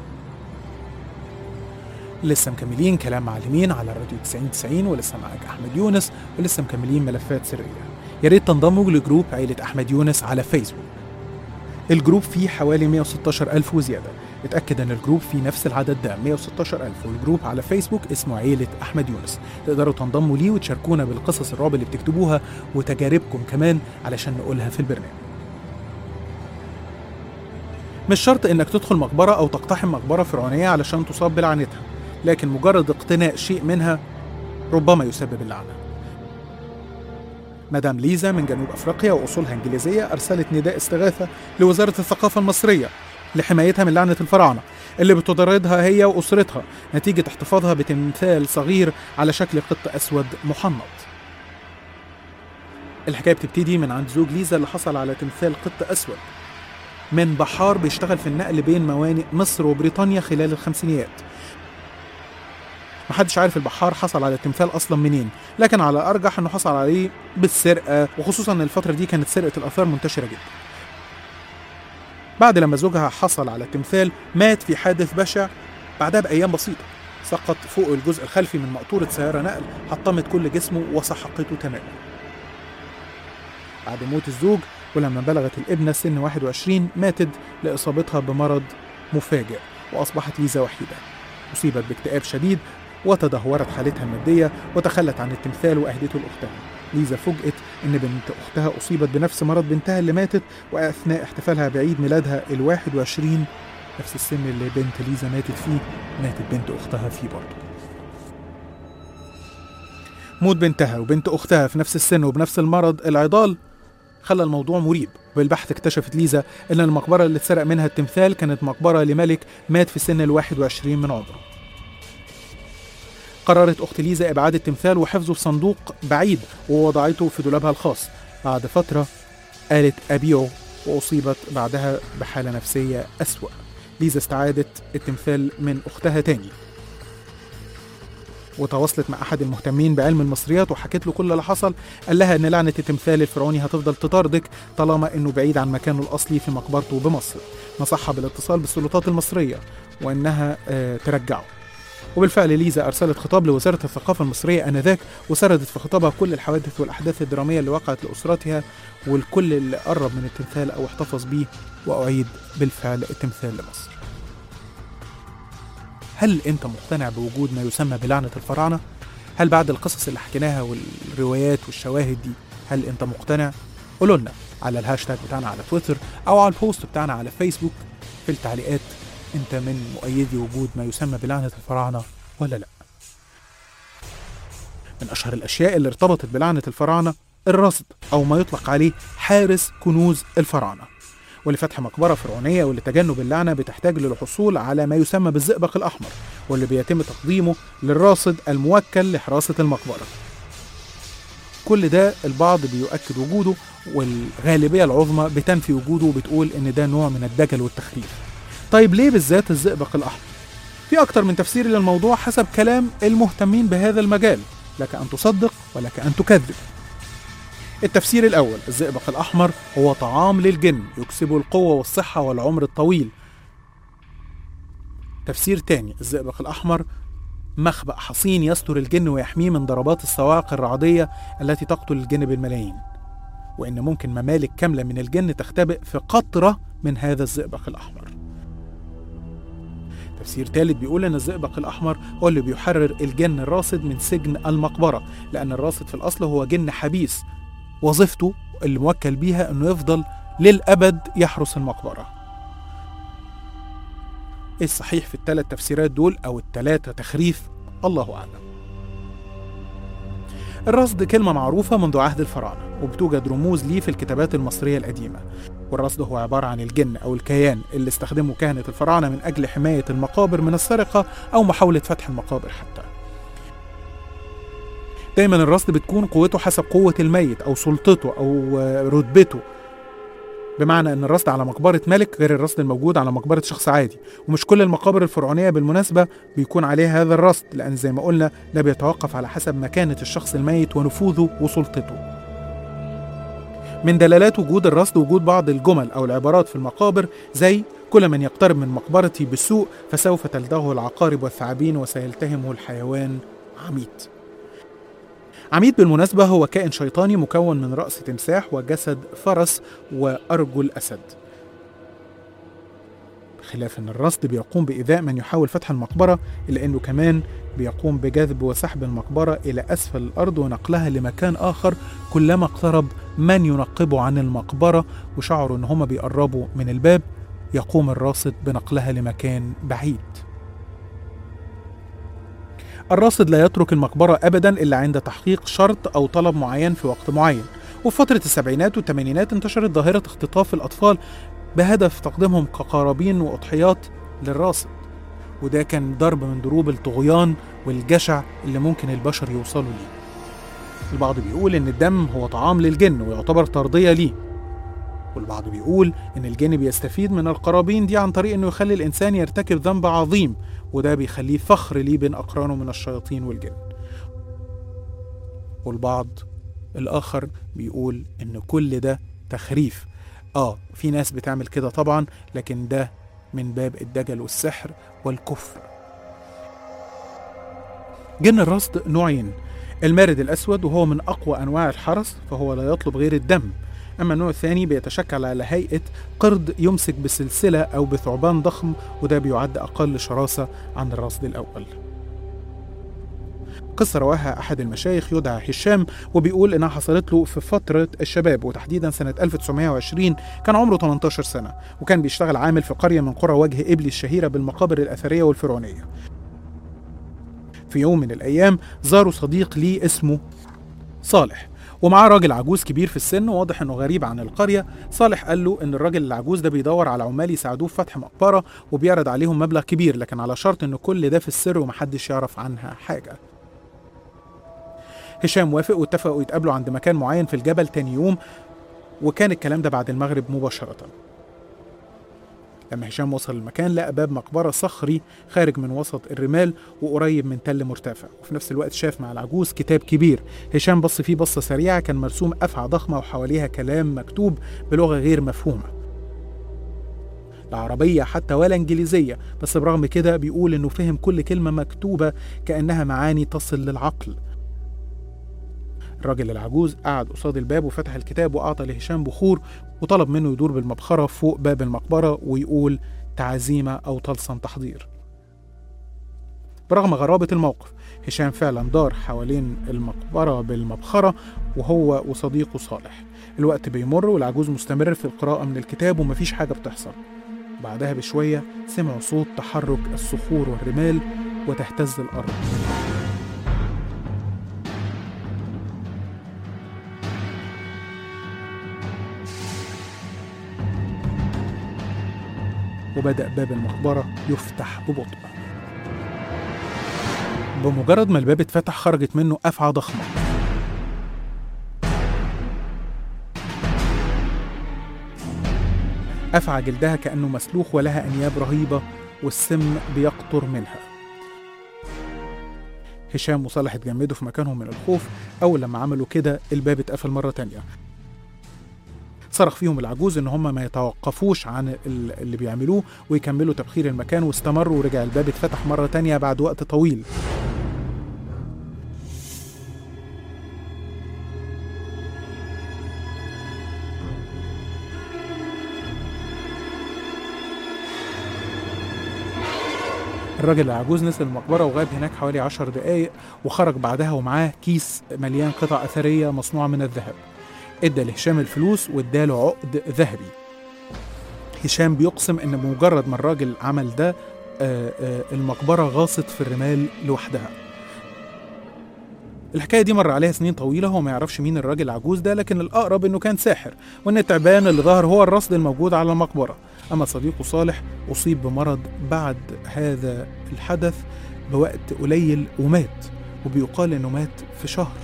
لسه مكملين كلام معلمين على الراديو 90 90 ولسه معاك احمد يونس ولسه مكملين ملفات سريه يا ريت تنضموا لجروب عيله احمد يونس على فيسبوك الجروب فيه حوالي 116 ألف وزيادة اتأكد أن الجروب فيه نفس العدد ده 116 ألف والجروب على فيسبوك اسمه عيلة أحمد يونس تقدروا تنضموا ليه وتشاركونا بالقصص الرعب اللي بتكتبوها وتجاربكم كمان علشان نقولها في البرنامج مش شرط انك تدخل مقبرة او تقتحم مقبرة فرعونية علشان تصاب بلعنتها لكن مجرد اقتناء شيء منها ربما يسبب اللعنة مدام ليزا من جنوب افريقيا واصولها انجليزيه ارسلت نداء استغاثه لوزاره الثقافه المصريه لحمايتها من لعنه الفراعنه اللي بتطاردها هي واسرتها نتيجه احتفاظها بتمثال صغير على شكل قط اسود محنط. الحكايه بتبتدي من عند زوج ليزا اللي حصل على تمثال قط اسود من بحار بيشتغل في النقل بين موانئ مصر وبريطانيا خلال الخمسينيات محدش عارف البحار حصل على التمثال اصلا منين لكن على ارجح انه حصل عليه بالسرقه وخصوصا ان الفتره دي كانت سرقه الاثار منتشره جدا بعد لما زوجها حصل على التمثال مات في حادث بشع بعدها بايام بسيطه سقط فوق الجزء الخلفي من مقطوره سياره نقل حطمت كل جسمه وسحقته تماما بعد موت الزوج ولما بلغت الابنة سن 21 ماتت لإصابتها بمرض مفاجئ وأصبحت ليزا وحيدة أصيبت باكتئاب شديد وتدهورت حالتها المادية وتخلت عن التمثال وأهدته لأختها ليزا فوجئت إن بنت أختها أصيبت بنفس مرض بنتها اللي ماتت وأثناء احتفالها بعيد ميلادها ال 21 نفس السن اللي بنت ليزا ماتت فيه ماتت بنت أختها فيه برضه موت بنتها وبنت أختها في نفس السن وبنفس المرض العضال خلى الموضوع مريب بالبحث اكتشفت ليزا ان المقبرة اللي اتسرق منها التمثال كانت مقبرة لملك مات في سن ال 21 من عمره قررت أخت ليزا إبعاد التمثال وحفظه في صندوق بعيد ووضعته في دولابها الخاص بعد فترة قالت أبيعه وأصيبت بعدها بحالة نفسية أسوأ ليزا استعادت التمثال من أختها تاني وتواصلت مع أحد المهتمين بعلم المصريات وحكت له كل اللي حصل قال لها إن لعنة التمثال الفرعوني هتفضل تطاردك طالما إنه بعيد عن مكانه الأصلي في مقبرته بمصر نصحها بالاتصال بالسلطات المصرية وإنها آه ترجعه وبالفعل ليزا أرسلت خطاب لوزارة الثقافة المصرية آنذاك وسردت في خطابها كل الحوادث والأحداث الدرامية اللي وقعت لأسرتها والكل اللي قرب من التمثال أو احتفظ بيه وأعيد بالفعل التمثال لمصر هل أنت مقتنع بوجود ما يسمى بلعنة الفراعنة؟ هل بعد القصص اللي حكيناها والروايات والشواهد دي هل أنت مقتنع؟ قولوا لنا على الهاشتاج بتاعنا على تويتر أو على البوست بتاعنا على فيسبوك في التعليقات أنت من مؤيدي وجود ما يسمى بلعنة الفراعنة ولا لأ؟ من أشهر الأشياء اللي ارتبطت بلعنة الفراعنة الرصد أو ما يطلق عليه حارس كنوز الفراعنة ولفتح مقبرة فرعونية ولتجنب اللعنة بتحتاج للحصول على ما يسمى بالزئبق الأحمر واللي بيتم تقديمه للراصد الموكل لحراسة المقبرة كل ده البعض بيؤكد وجوده والغالبية العظمى بتنفي وجوده وبتقول إن ده نوع من الدجل والتخريف طيب ليه بالذات الزئبق الأحمر؟ في أكتر من تفسير للموضوع حسب كلام المهتمين بهذا المجال لك أن تصدق ولك أن تكذب التفسير الأول الزئبق الأحمر هو طعام للجن يكسبه القوة والصحة والعمر الطويل تفسير تاني الزئبق الأحمر مخبأ حصين يستر الجن ويحميه من ضربات الصواعق الرعدية التي تقتل الجن بالملايين وإن ممكن ممالك كاملة من الجن تختبئ في قطرة من هذا الزئبق الأحمر تفسير ثالث بيقول ان الزئبق الاحمر هو اللي بيحرر الجن الراصد من سجن المقبره لان الراصد في الاصل هو جن حبيس وظيفته اللي موكل بيها انه يفضل للابد يحرس المقبره ايه الصحيح في الثلاث تفسيرات دول او الثلاثه تخريف الله اعلم الرصد كلمة معروفة منذ عهد الفراعنة وبتوجد رموز ليه في الكتابات المصرية القديمة والرصد هو عبارة عن الجن أو الكيان اللي استخدمه كهنة الفراعنة من أجل حماية المقابر من السرقة أو محاولة فتح المقابر حتى دايما الرصد بتكون قوته حسب قوة الميت أو سلطته أو رتبته بمعنى ان الرصد على مقبرة ملك غير الرصد الموجود على مقبرة شخص عادي ومش كل المقابر الفرعونية بالمناسبة بيكون عليها هذا الرصد لأن زي ما قلنا ده بيتوقف على حسب مكانة الشخص الميت ونفوذه وسلطته من دلالات وجود الرصد وجود بعض الجمل أو العبارات في المقابر زي كل من يقترب من مقبرتي بالسوء فسوف تلدغه العقارب والثعابين وسيلتهمه الحيوان عميت عميد بالمناسبة هو كائن شيطاني مكون من رأس تمساح وجسد فرس وأرجل أسد بخلاف أن الرصد بيقوم بإيذاء من يحاول فتح المقبرة إلا أنه كمان بيقوم بجذب وسحب المقبرة إلى أسفل الأرض ونقلها لمكان آخر كلما اقترب من ينقبوا عن المقبرة وشعروا أن هما بيقربوا من الباب يقوم الراصد بنقلها لمكان بعيد الراصد لا يترك المقبرة أبدا إلا عند تحقيق شرط أو طلب معين في وقت معين وفي فترة السبعينات والثمانينات انتشرت ظاهرة اختطاف الأطفال بهدف تقديمهم كقرابين وأضحيات للراصد وده كان ضرب من ضروب الطغيان والجشع اللي ممكن البشر يوصلوا ليه البعض بيقول إن الدم هو طعام للجن ويعتبر ترضية ليه والبعض بيقول إن الجن بيستفيد من القرابين دي عن طريق إنه يخلي الإنسان يرتكب ذنب عظيم وده بيخليه فخر ليه بين أقرانه من الشياطين والجن والبعض الآخر بيقول إن كل ده تخريف آه في ناس بتعمل كده طبعا لكن ده من باب الدجل والسحر والكفر جن الرصد نوعين المارد الأسود وهو من أقوى أنواع الحرس فهو لا يطلب غير الدم أما النوع الثاني بيتشكل على هيئة قرد يمسك بسلسلة أو بثعبان ضخم وده بيعد أقل شراسة عن الرصد الأول قصة رواها أحد المشايخ يدعى هشام وبيقول إنها حصلت له في فترة الشباب وتحديدا سنة 1920 كان عمره 18 سنة وكان بيشتغل عامل في قرية من قرى وجه إبلي الشهيرة بالمقابر الأثرية والفرعونية في يوم من الأيام زاروا صديق ليه اسمه صالح ومعاه راجل عجوز كبير في السن وواضح انه غريب عن القريه صالح قال له ان الراجل العجوز ده بيدور على عمال يساعدوه في فتح مقبره وبيعرض عليهم مبلغ كبير لكن على شرط ان كل ده في السر ومحدش يعرف عنها حاجه هشام وافق واتفقوا يتقابلوا عند مكان معين في الجبل تاني يوم وكان الكلام ده بعد المغرب مباشرة لما هشام وصل المكان لقى باب مقبرة صخري خارج من وسط الرمال وقريب من تل مرتفع وفي نفس الوقت شاف مع العجوز كتاب كبير هشام بص فيه بصة سريعة كان مرسوم أفعى ضخمة وحواليها كلام مكتوب بلغة غير مفهومة لا عربية حتى ولا إنجليزية بس برغم كده بيقول إنه فهم كل كلمة مكتوبة كأنها معاني تصل للعقل الراجل العجوز قعد قصاد الباب وفتح الكتاب وأعطى لهشام بخور وطلب منه يدور بالمبخرة فوق باب المقبرة ويقول تعزيمة أو طلسم تحضير برغم غرابة الموقف هشام فعلا دار حوالين المقبرة بالمبخرة وهو وصديقه صالح الوقت بيمر والعجوز مستمر في القراءة من الكتاب ومفيش حاجة بتحصل بعدها بشوية سمعوا صوت تحرك الصخور والرمال وتهتز الأرض وبدأ باب المقبرة يفتح ببطء بمجرد ما الباب اتفتح خرجت منه أفعى ضخمة أفعى جلدها كأنه مسلوخ ولها أنياب رهيبة والسم بيقطر منها هشام وصالح اتجمدوا في مكانهم من الخوف أول لما عملوا كده الباب اتقفل مرة تانية صرخ فيهم العجوز ان هم ما يتوقفوش عن ال- اللي بيعملوه ويكملوا تبخير المكان واستمروا ورجع الباب اتفتح مرة تانية بعد وقت طويل الراجل العجوز نزل المقبرة وغاب هناك حوالي عشر دقايق وخرج بعدها ومعاه كيس مليان قطع أثرية مصنوعة من الذهب ادى لهشام الفلوس واداله عقد ذهبي هشام بيقسم ان بمجرد ما الراجل عمل ده آه، آه، المقبرة غاصت في الرمال لوحدها الحكاية دي مر عليها سنين طويلة هو ما يعرفش مين الراجل العجوز ده لكن الأقرب إنه كان ساحر وإن التعبان اللي ظهر هو الرصد الموجود على المقبرة أما صديقه صالح أصيب بمرض بعد هذا الحدث بوقت قليل ومات وبيقال إنه مات في شهر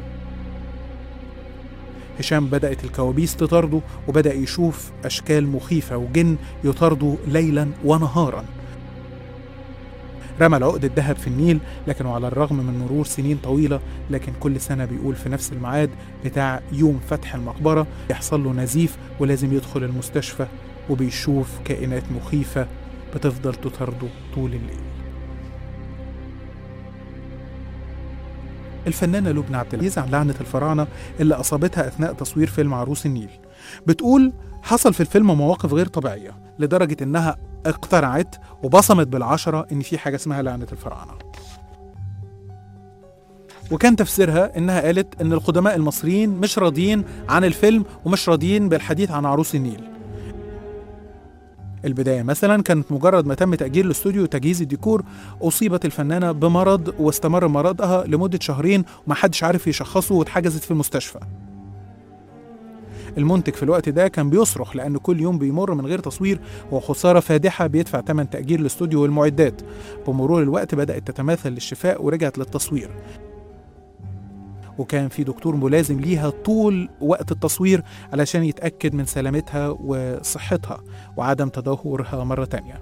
هشام بدأت الكوابيس تطارده وبدأ يشوف أشكال مخيفة وجن يطارده ليلا ونهارا رمى العقد الذهب في النيل لكنه على الرغم من مرور سنين طويلة لكن كل سنة بيقول في نفس الميعاد بتاع يوم فتح المقبرة يحصل له نزيف ولازم يدخل المستشفى وبيشوف كائنات مخيفة بتفضل تطارده طول الليل الفنانة لبنى عبد العزيز عن لعنة الفراعنة اللي أصابتها أثناء تصوير فيلم عروس النيل بتقول حصل في الفيلم مواقف غير طبيعية لدرجة إنها اقتنعت وبصمت بالعشرة إن في حاجة اسمها لعنة الفراعنة وكان تفسيرها إنها قالت إن القدماء المصريين مش راضيين عن الفيلم ومش راضيين بالحديث عن عروس النيل البداية مثلا كانت مجرد ما تم تأجير الاستوديو وتجهيز الديكور أصيبت الفنانة بمرض واستمر مرضها لمدة شهرين ومحدش عارف يشخصه واتحجزت في المستشفى المنتج في الوقت ده كان بيصرخ لأن كل يوم بيمر من غير تصوير وخسارة فادحة بيدفع ثمن تأجير الاستوديو والمعدات بمرور الوقت بدأت تتماثل للشفاء ورجعت للتصوير وكان في دكتور ملازم ليها طول وقت التصوير علشان يتأكد من سلامتها وصحتها وعدم تدهورها مرة تانية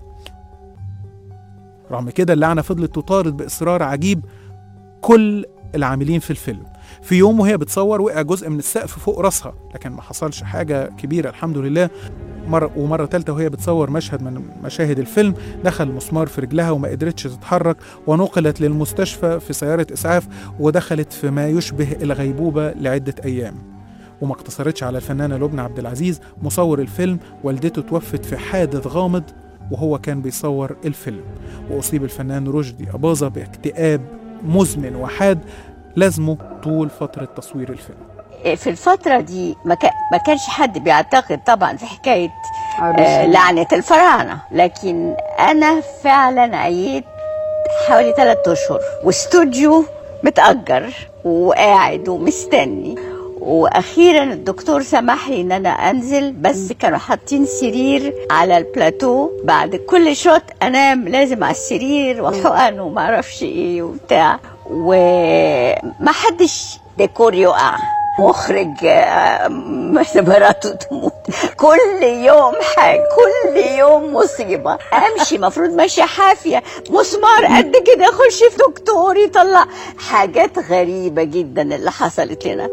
رغم كده اللعنة فضلت تطارد بإصرار عجيب كل العاملين في الفيلم في يوم وهي بتصور وقع جزء من السقف فوق راسها لكن ما حصلش حاجة كبيرة الحمد لله مرة ومرة تالتة وهي بتصور مشهد من مشاهد الفيلم دخل مسمار في رجلها وما قدرتش تتحرك ونقلت للمستشفى في سيارة إسعاف ودخلت في ما يشبه الغيبوبة لعدة أيام وما اقتصرتش على الفنانة لبنى عبد العزيز مصور الفيلم والدته توفت في حادث غامض وهو كان بيصور الفيلم وأصيب الفنان رشدي أباظة باكتئاب مزمن وحاد لازمه طول فترة تصوير الفيلم في الفترة دي ما, كا- ما كانش حد بيعتقد طبعا في حكاية آه لعنة الفراعنة لكن أنا فعلا عييت حوالي ثلاثة أشهر واستوديو متأجر وقاعد ومستني واخيرا الدكتور سمح لي ان انا انزل بس كانوا حاطين سرير على البلاتو بعد كل شوت انام لازم على السرير وحقن وما اعرفش ايه وبتاع وما حدش ديكور يقع مخرج آه، مراته تموت كل يوم حاجة كل يوم مصيبة امشي مفروض ماشية حافية مسمار قد كده اخش في دكتور يطلع حاجات غريبة جدا اللي حصلت لنا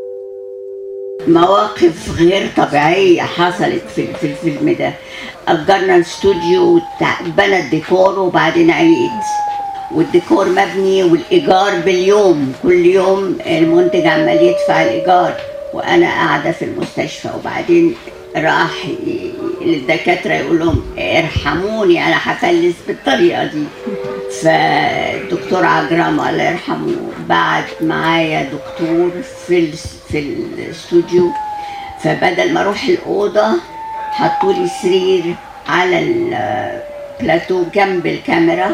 مواقف غير طبيعية حصلت في في الفيلم ده أجرنا الاستوديو تع- بنى الديكور وبعدين عيد والديكور مبني والإيجار باليوم كل يوم المنتج عمال يدفع الإيجار وأنا قاعدة في المستشفى وبعدين راح ي- للدكاترة يقول لهم ارحموني أنا هفلس بالطريقة دي فالدكتور عجرم الله يرحمه بعت معايا دكتور في ال- في الاستوديو فبدل ما اروح الاوضه حطوا لي سرير على البلاتو جنب الكاميرا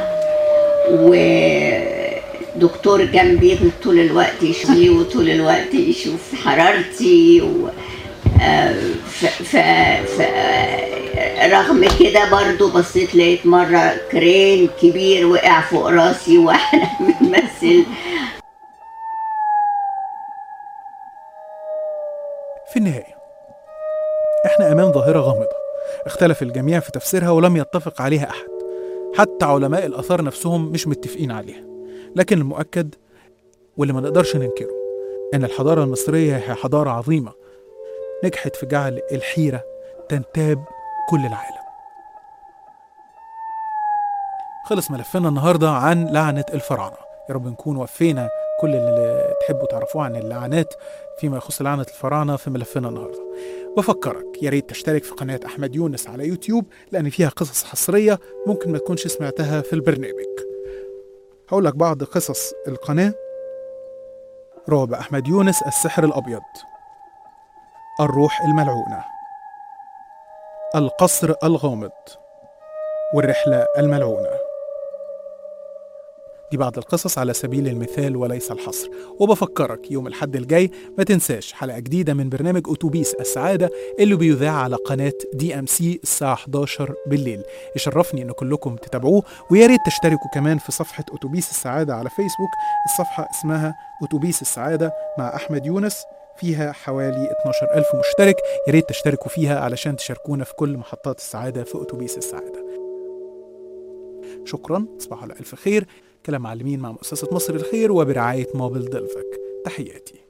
ودكتور جنبي طول الوقت يشوف لي وطول الوقت يشوف حرارتي و آه، ف, ف, ف رغم كده برضو بصيت لقيت مرة كرين كبير وقع فوق راسي واحنا بنمثل في النهاية احنا أمام ظاهرة غامضة اختلف الجميع في تفسيرها ولم يتفق عليها أحد حتى علماء الآثار نفسهم مش متفقين عليها لكن المؤكد واللي ما نقدرش ننكره إن الحضارة المصرية هي حضارة عظيمة نجحت في جعل الحيرة تنتاب كل العالم خلص ملفنا النهاردة عن لعنة الفراعنة يا رب نكون وفينا كل اللي تحبوا تعرفوه عن اللعنات فيما يخص لعنة الفراعنة في ملفنا النهاردة بفكرك يا ريت تشترك في قناة أحمد يونس على يوتيوب لأن فيها قصص حصرية ممكن ما تكونش سمعتها في البرنامج هقول لك بعض قصص القناة رعب أحمد يونس السحر الأبيض الروح الملعونة القصر الغامض والرحلة الملعونة دي بعض القصص على سبيل المثال وليس الحصر وبفكرك يوم الحد الجاي ما تنساش حلقة جديدة من برنامج أتوبيس السعادة اللي بيذاع على قناة دي ام سي الساعة 11 بالليل يشرفني ان كلكم تتابعوه ويا ريت تشتركوا كمان في صفحة أتوبيس السعادة على فيسبوك الصفحة اسمها أتوبيس السعادة مع أحمد يونس فيها حوالي 12 ألف مشترك يا ريت تشتركوا فيها علشان تشاركونا في كل محطات السعادة في أتوبيس السعادة شكرا تصبحوا على ألف خير كلام معلمين مع مؤسسة مصر الخير وبرعاية موبل دلفك تحياتي